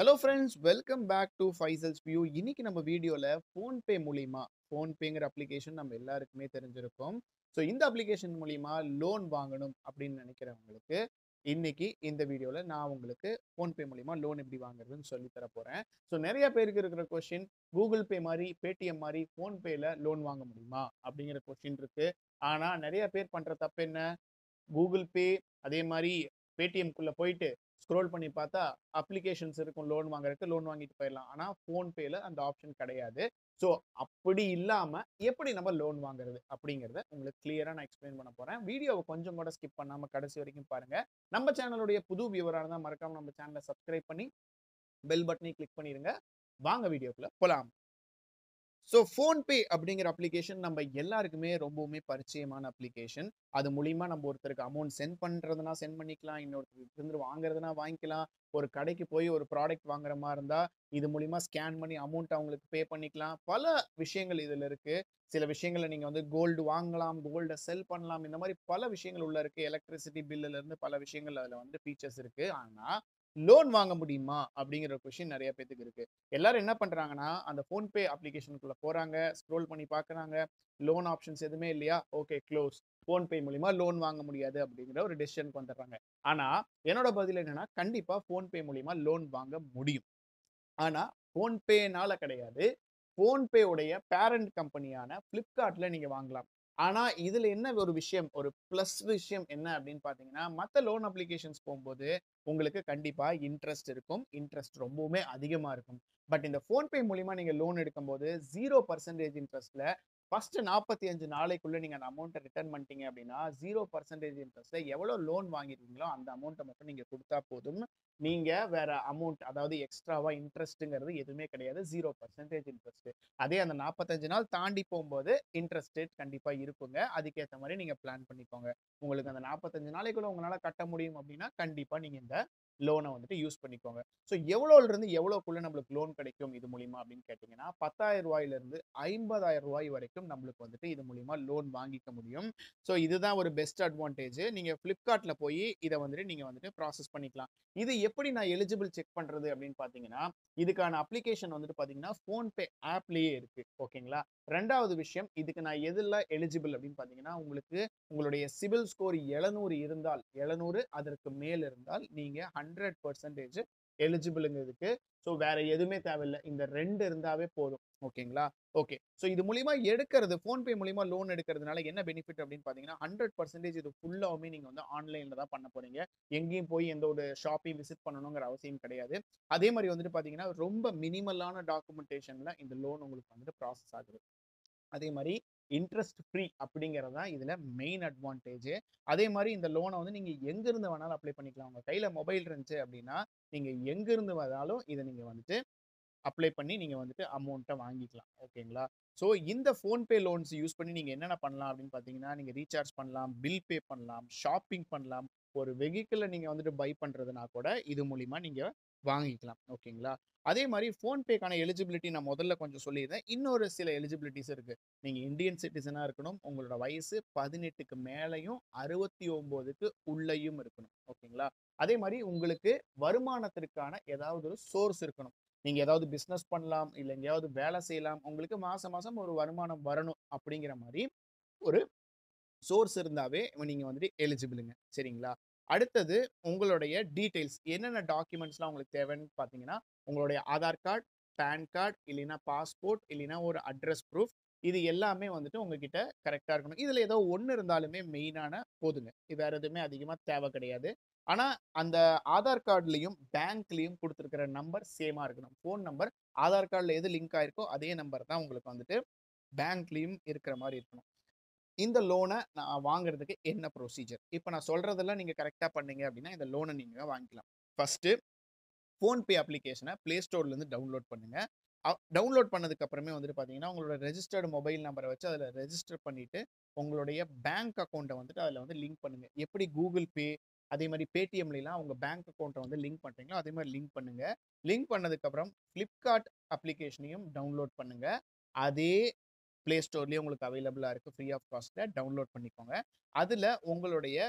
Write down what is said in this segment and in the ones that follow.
Hello friends welcome back to Faisal's view இன்னைக்கு நம்ம வீடியோவில் ஃபோன்பே மூலிமா ஃபோன்பேங்கிற அப்ளிகேஷன் நம்ம எல்லாருக்குமே தெரிஞ்சிருக்கும் ஸோ இந்த அப்ளிகேஷன் மூலிமா லோன் வாங்கணும் அப்படின்னு நினைக்கிறவங்களுக்கு இன்னைக்கு இந்த வீடியோவில் நான் உங்களுக்கு ஃபோன்பே மூலிமா லோன் எப்படி வாங்குறதுன்னு சொல்லி தர போகிறேன் ஸோ நிறைய பேருக்கு இருக்கிற கொஷின் கூகுள் பே மாதிரி பேடிஎம் மாதிரி ஃபோன்பேல லோன் வாங்க முடியுமா அப்படிங்கிற கொஷின் இருக்கு ஆனால் நிறைய பேர் பண்ணுற தப்பு என்ன கூகுள் பே அதே மாதிரி பேடிஎம்குள்ளே போயிட்டு ஸ்க்ரோல் பண்ணி பார்த்தா அப்ளிகேஷன்ஸ் இருக்கும் லோன் வாங்குறதுக்கு லோன் வாங்கிட்டு போயிடலாம் ஆனால் ஃபோன்பேல அந்த ஆப்ஷன் கிடையாது ஸோ அப்படி இல்லாமல் எப்படி நம்ம லோன் வாங்குறது அப்படிங்கிறத உங்களுக்கு கிளியராக நான் எக்ஸ்பிளைன் பண்ண போகிறேன் வீடியோவை கொஞ்சம் கூட ஸ்கிப் பண்ணாமல் கடைசி வரைக்கும் பாருங்கள் நம்ம சேனலுடைய புது வியூவராக இருந்தால் மறக்காமல் நம்ம சேனலை சப்ஸ்கிரைப் பண்ணி பெல் பட்டனை கிளிக் பண்ணிடுங்க வாங்க வீடியோக்குள்ள போகலாம் ஸோ ஃபோன்பே அப்படிங்கிற அப்ளிகேஷன் நம்ம எல்லாருக்குமே ரொம்பவுமே பரிச்சயமான அப்ளிகேஷன் அது மூலிமா நம்ம ஒருத்தருக்கு அமௌண்ட் சென்ட் பண்ணுறதுனா சென்ட் பண்ணிக்கலாம் இன்னொருத்தருக்கு இருந்து வாங்குறதுனா வாங்கிக்கலாம் ஒரு கடைக்கு போய் ஒரு ப்ராடக்ட் வாங்குற மாதிரி இருந்தால் இது மூலிமா ஸ்கேன் பண்ணி அமௌண்ட் அவங்களுக்கு பே பண்ணிக்கலாம் பல விஷயங்கள் இதில் இருக்குது சில விஷயங்களை நீங்கள் வந்து கோல்டு வாங்கலாம் கோல்டை செல் பண்ணலாம் இந்த மாதிரி பல விஷயங்கள் உள்ள இருக்குது எலக்ட்ரிசிட்டி பில்லுலேருந்து பல விஷயங்கள் அதில் வந்து ஃபீச்சர்ஸ் இருக்குது ஆனால் லோன் வாங்க முடியுமா அப்படிங்கிற கொஷின் நிறைய பேத்துக்கு இருக்கு எல்லாரும் என்ன பண்றாங்கன்னா அந்த ஃபோன்பே அப்ளிகேஷனுக்குள்ள போறாங்க ஸ்க்ரோல் பண்ணி பார்க்கறாங்க லோன் ஆப்ஷன்ஸ் எதுவுமே இல்லையா ஓகே க்ளோஸ் ஃபோன்பே மூலிமா லோன் வாங்க முடியாது அப்படிங்கிற ஒரு டெசிஷனுக்கு வந்துடுறாங்க ஆனா என்னோட பதில் என்னன்னா கண்டிப்பா ஃபோன்பே மூலிமா லோன் வாங்க முடியும் ஆனா ஃபோன்பேனால கிடையாது ஃபோன்பே உடைய பேரண்ட் கம்பெனியான ஃப்ளிப்கார்ட்ல நீங்க வாங்கலாம் ஆனா இதுல என்ன ஒரு விஷயம் ஒரு ப்ளஸ் விஷயம் என்ன அப்படின்னு பாத்தீங்கன்னா மற்ற லோன் அப்ளிகேஷன்ஸ் போகும்போது உங்களுக்கு கண்டிப்பா இன்ட்ரெஸ்ட் இருக்கும் இன்ட்ரெஸ்ட் ரொம்பவுமே அதிகமா இருக்கும் பட் இந்த ஃபோன்பே மூலியமா நீங்க லோன் எடுக்கும்போது ஜீரோ பர்சன்டேஜ் இன்ட்ரெஸ்ட்ல ஃபர்ஸ்ட் நாற்பத்தி அஞ்சு நாளைக்குள்ள நீங்க அந்த அமௌண்ட்டை ரிட்டர்ன் பண்ணிட்டீங்க அப்படின்னா ஜீரோ பர்சன்டேஜ் இன்ட்ரெஸ்ட்ல எவ்வளவு லோன் வாங்கிருக்கீங்களோ அந்த அமௌண்ட்டை மட்டும் நீங்க கொடுத்தா போதும் நீங்க வேற அமௌண்ட் அதாவது எக்ஸ்ட்ராவா இன்ட்ரெஸ்ட்டுங்கிறது எதுவுமே கிடையாது ஜீரோ பர்சன்டேஜ் இன்ட்ரெஸ்ட் அதே அந்த நாற்பத்தஞ்சு நாள் தாண்டி போகும்போது இன்ட்ரெஸ்ட் ரேட் கண்டிப்பா இருக்குங்க அதுக்கேற்ற மாதிரி நீங்க பிளான் பண்ணிக்கோங்க உங்களுக்கு அந்த நாற்பத்தஞ்சு நாளைக்குள்ள உங்களால கட்ட முடியும் அப்படின்னா கண்டிப்பா நீங்க இந்த லோனை வந்துட்டு யூஸ் பண்ணிக்கோங்க ஸோ எவ்வளோல இருந்து எவ்வளோக்குள்ள நம்மளுக்கு லோன் கிடைக்கும் இது மூலியமா அப்படின்னு கேட்டிங்கன்னா பத்தாயிரம் ரூபாயில இருந்து ஐம்பதாயிரம் ரூபாய் வரைக்கும் நம்மளுக்கு வந்துட்டு இது மூலியமா லோன் வாங்கிக்க முடியும் ஸோ இதுதான் ஒரு பெஸ்ட் அட்வான்டேஜ் நீங்க ஃப்ளிப்கார்ட்ல போய் இதை வந்துட்டு நீங்க வந்துட்டு ப்ராசஸ் பண்ணிக்கலாம் இது எப்படி நான் எலிஜிபிள் செக் பண்றது அப்படின்னு பாத்தீங்கன்னா இதுக்கான அப்ளிகேஷன் வந்துட்டு பாத்தீங்கன்னா ஃபோன்பே ஆப்லயே இருக்கு ஓகேங்களா ரெண்டாவது விஷயம் இதுக்கு நான் எதில் எலிஜிபிள் அப்படின்னு பாத்தீங்கன்னா உங்களுக்கு உங்களுடைய சிபில் ஸ்கோர் எழுநூறு இருந்தால் எழுநூறு அதற்கு மேல் இருந்தால் நீங்க ஹண்ட்ரட் பர்சன்டேஜ் எலிஜிபிளுங்கிறதுக்கு ஸோ வேற எதுவுமே தேவையில்லை இந்த ரெண்டு இருந்தாவே போதும் ஓகேங்களா ஓகே ஸோ இது மூலியமா எடுக்கிறது ஃபோன்பே மூலியமா லோன் எடுக்கிறதுனால என்ன பெனிஃபிட் அப்படின்னு பார்த்தீங்கன்னா ஹண்ட்ரட் பர்சன்டேஜ் இது ஃபுல்லாகவுமே நீங்கள் வந்து ஆன்லைனில் தான் பண்ண போறீங்க எங்கேயும் போய் எந்த ஒரு ஷாப்பையும் விசிட் பண்ணணுங்கிற அவசியம் கிடையாது அதே மாதிரி வந்துட்டு பார்த்தீங்கன்னா ரொம்ப மினிமலான டாக்குமெண்டேஷனில் இந்த லோன் உங்களுக்கு வந்துட்டு ப்ராசஸ் ஆகுது அதே மாதிரி இன்ட்ரெஸ்ட் ஃப்ரீ அப்படிங்கிறது தான் இதில் மெயின் அட்வான்டேஜ் அதே மாதிரி இந்த லோனை வந்து நீங்கள் எங்கேருந்து வேணாலும் அப்ளை பண்ணிக்கலாம் உங்கள் கையில் மொபைல் இருந்துச்சு அப்படின்னா நீங்கள் எங்கேருந்து வந்தாலும் இதை நீங்கள் வந்துட்டு அப்ளை பண்ணி நீங்கள் வந்துட்டு அமௌண்ட்டை வாங்கிக்கலாம் ஓகேங்களா ஸோ இந்த ஃபோன்பே லோன்ஸ் யூஸ் பண்ணி நீங்கள் என்னென்ன பண்ணலாம் அப்படின்னு பார்த்தீங்கன்னா நீங்கள் ரீசார்ஜ் பண்ணலாம் பில் பே பண்ணலாம் ஷாப்பிங் பண்ணலாம் ஒரு வெஹிக்கிளை நீங்கள் வந்துட்டு பை பண்ணுறதுனா கூட இது மூலிமா நீங்கள் வாங்கிக்கலாம் ஓகேங்களா அதே மாதிரி ஃபோன்பேக்கான எலிஜிபிலிட்டி நான் முதல்ல கொஞ்சம் சொல்லியிருந்தேன் இன்னொரு சில எலிஜிபிலிட்டிஸ் இருக்குது நீங்கள் இந்தியன் சிட்டிசனாக இருக்கணும் உங்களோட வயசு பதினெட்டுக்கு மேலேயும் அறுபத்தி ஒம்போதுக்கு உள்ளேயும் இருக்கணும் ஓகேங்களா அதே மாதிரி உங்களுக்கு வருமானத்திற்கான ஏதாவது ஒரு சோர்ஸ் இருக்கணும் நீங்க ஏதாவது பிஸ்னஸ் பண்ணலாம் இல்லை எங்கேயாவது வேலை செய்யலாம் உங்களுக்கு மாசம் மாசம் ஒரு வருமானம் வரணும் அப்படிங்கிற மாதிரி ஒரு சோர்ஸ் இருந்தாவே நீங்க வந்துட்டு எலிஜிபிளுங்க சரிங்களா அடுத்தது உங்களுடைய டீட்டெயில்ஸ் என்னென்ன டாக்குமெண்ட்ஸ்லாம் உங்களுக்கு தேவைன்னு பார்த்தீங்கன்னா உங்களுடைய ஆதார் கார்டு பேன் கார்டு இல்லைன்னா பாஸ்போர்ட் இல்லைன்னா ஒரு அட்ரஸ் ப்ரூஃப் இது எல்லாமே வந்துட்டு உங்ககிட்ட கரெக்டாக இருக்கணும் இதில் ஏதோ ஒன்று இருந்தாலுமே மெயினான போதுங்க இது வேற எதுவுமே அதிகமாக தேவை கிடையாது ஆனால் அந்த ஆதார் கார்டுலையும் பேங்க்லேயும் கொடுத்துருக்கிற நம்பர் சேமாக இருக்கணும் ஃபோன் நம்பர் ஆதார் கார்டில் எது லிங்க் ஆயிருக்கோ அதே நம்பர் தான் உங்களுக்கு வந்துட்டு பேங்க்லேயும் இருக்கிற மாதிரி இருக்கணும் இந்த லோனை நான் வாங்குறதுக்கு என்ன ப்ரொசீஜர் இப்போ நான் சொல்கிறதெல்லாம் நீங்கள் கரெக்டாக பண்ணீங்க அப்படின்னா இந்த லோனை நீங்கள் வாங்கிக்கலாம் ஃபஸ்ட்டு ஃபோன்பே அப்ளிகேஷனை ப்ளே ஸ்டோர்லேருந்து டவுன்லோட் பண்ணுங்கள் டவுன்லோட் பண்ணதுக்கு அப்புறமே வந்துட்டு பார்த்தீங்கன்னா உங்களோட ரெஜிஸ்டர்டு மொபைல் நம்பரை வச்சு அதில் ரெஜிஸ்டர் பண்ணிவிட்டு உங்களுடைய பேங்க் அக்கௌண்ட்டை வந்துட்டு அதில் வந்து லிங்க் பண்ணுங்கள் எப்படி கூகுள் பே அதே மாதிரி பேடிஎம்லாம் உங்கள் பேங்க் அக்கௌண்ட்டை வந்து லிங்க் பண்ணுறீங்களோ அதே மாதிரி லிங்க் பண்ணுங்கள் லிங்க் பண்ணதுக்கப்புறம் ஃப்ளிப்கார்ட் அப்ளிகேஷனையும் டவுன்லோட் பண்ணுங்கள் அதே ப்ளே ஸ்டோர்லேயே உங்களுக்கு அவைலபிளாக இருக்குது ஃப்ரீ ஆஃப் காஸ்ட்டில் டவுன்லோட் பண்ணிக்கோங்க அதில் உங்களுடைய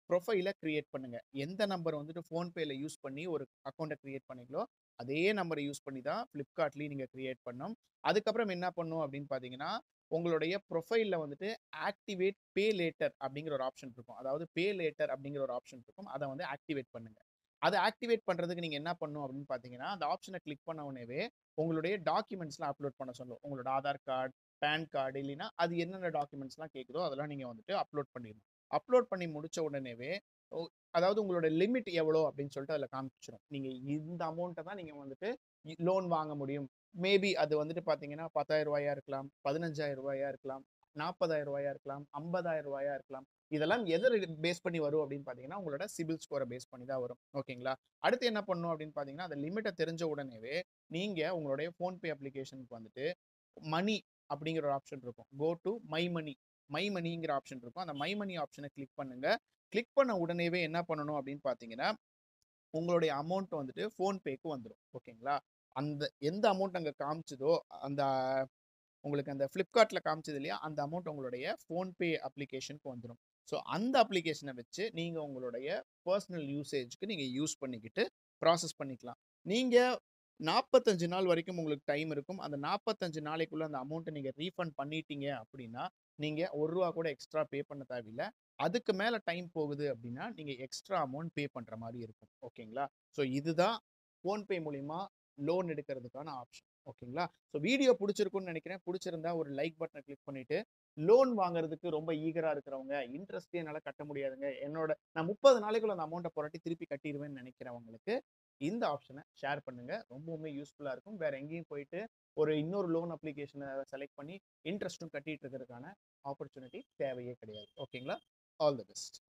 ப்ரொஃபைல கிரியேட் பண்ணுங்க. எந்த நம்பர் வந்துட்டு ஃபோன்பேல யூஸ் பண்ணி ஒரு அக்கவுண்ட்ட கிரியேட் பண்ணீங்களோ, அதே நம்பர யூஸ் பண்ணி தான் Flipkartலயும் நீங்க கிரியேட் பண்ணணும். அதுக்கப்புறம் என்ன பண்ணணும் அப்படின்னு பார்த்தீங்கன்னா, உங்களுடைய ப்ரொஃபைல்ல வந்துட்டு ஆக்டிவேட் பே லேட்டர் அப்படிங்கிற ஒரு ஆப்ஷன் இருக்கும். அதாவது பே லேட்டர் அப்படிங்கிற ஒரு ஆப்ஷன் இருக்கும். அத வந்து ஆக்டிவேட் பண்ணுங்க. அத ஆக்டிவேட் பண்றதுக்கு நீங்க என்ன பண்ணணும் அப்படின்னு பார்த்தீங்கன்னா, அந்த ஆப்ஷன கிளிக் பண்ண உடனேவே உங்களுடைய டாக்குமெண்ட்ஸ்லாம் அப்லோட் பண்ண சொல்லும். உங்களோட ஆதார் கார்ட், பான் கார்டு இல்லைன்னா, அது என்னென்ன டாக்குமெண்ட்ஸ்லாம் கேட்குதோ அதெல்லாம் நீங்க வந்துட்டு அப்லோட் பண்ணிடணும். அப்லோட் பண்ணி முடிச்ச உடனேவே, ஒ அதாவது உங்களோட லிமிட் எவ்வளோ அப்படின்னு சொல்லிட்டு அதில காமிச்சிரும். நீங்க இந்த அமௌண்ட்ட தான் நீங்க வந்துட்டு இ லோன் வாங்க முடியும். மேபி அது வந்துட்டு பார்த்தீங்கன்னா, ரூ. 10,000 இருக்கலாம், ரூ. 15,000 இருக்கலாம், ரூ. 40,000 இருக்கலாம், ரூ. 50,000 இருக்கலாம். இதெல்லாம் எத பேஸ் பண்ணி வரும் அப்படின்னு பார்த்தீங்கன்னா, உங்களோட சிபில் ஸ்கோர பேஸ் பண்ணி தான் வரும். ஓகேங்களா? அடுத்து என்ன பண்ணணும் அப்படின்னு பார்த்தீங்கன்னா, அந்த லிமிட்ட தெரிஞ்ச உடனேவே, நீங்க உங்களுடைய ஃபோன்பே அப்ளிகேஷனுக்கு வந்துட்டு மணி அப்படிங்கிற ஒரு ஆப்ஷன் இருக்கும். Go to my money my மணிங்கிற ஆப்ஷன் இருக்கும். அந்த மை மணி ஆப்ஷன கிளிக் பண்ணுங்க. கிளிக் பண்ண உடனேவே என்ன பண்ணணும் அப்படின்னு பார்த்தீங்கன்னா, உங்களுடைய அமௌண்ட் வந்துட்டு ஃபோன்பேக்கு வந்துரும். ஓகேங்களா? அந்த எந்த அமௌண்ட் அங்க காமிச்சதோ, அந்த உங்களுக்கு அந்த Flipkartல காமிச்சது இல்லையா? அந்த அமௌண்ட் உங்களுடைய ஃபோன்பே அப்ளிகேஷனுக்கு வந்துரும். ஸோ அந்த அப்ளிகேஷன வச்சு நீங்க உங்களுடைய பெர்சனல் யூசேஜ்க்கு நீங்க யூஸ் பண்ணிக்கிட்டு ப்ராசஸ் பண்ணிக்கலாம். நீங்க 45 நாள் வரைக்கும் உங்களுக்கு டைம் இருக்கும். அந்த 45 நாளைக்குள்ள அந்த அமௌண்ட்ட நீங்க ரீஃபண்ட் பண்ணிட்டீங்க அப்படின்னா, நீங்க ரூ. 1 கூட எக்ஸ்ட்ரா பே பண்ண தேவையில்ல. அதுக்கு மேல டைம் போகுது அப்படின்னா, நீங்க எக்ஸ்ட்ரா அமௌண்ட் பே பண்ற மாரி இருக்கும். ஓகேங்களா? ஸோ இதுதான் ஃபோன்பே மூலியமா லோன் எடுக்கிறதுக்கான ஆப்ஷன். ஓகேங்களா? ஸோ வீடியோ புடிச்சிருக்கும்னு நெனைக்கிறேன். புடிச்சிருந்தா ஒரு லைக் பட்டன கிளிக் பண்ணிட்டு, லோன் வாங்குறதுக்கு ரொம்ப ஈகரா இருக்கிறவங்க, இன்ட்ரெஸ்ட்டே என்னால கட்ட முடியாதுங்க. என்னோட நான் 30 நாளைக்குள்ள அந்த அமௌண்ட்ட புரட்டி திருப்பி கட்டிருவேன்னு நெனைக்கிறவங்களுக்கு, இந்த ஆப்ஷன ஷேர் பண்ணுங்க. ரொம்பவுமே யூஸ்ஃபுல்லா இருக்கும். வேற எங்கேயும் போயிட்டு ஒரு இன்னொரு லோன் அப்ளிகேஷன செலக்ட் பண்ணி இன்ட்ரெஸ்ட்டும் கட்டிட்டு இருக்கிறதுக்கான ஆப்பர்ச்சுனிட்டி தேவையே கிடையாது. ஓகேங்களா? All the best.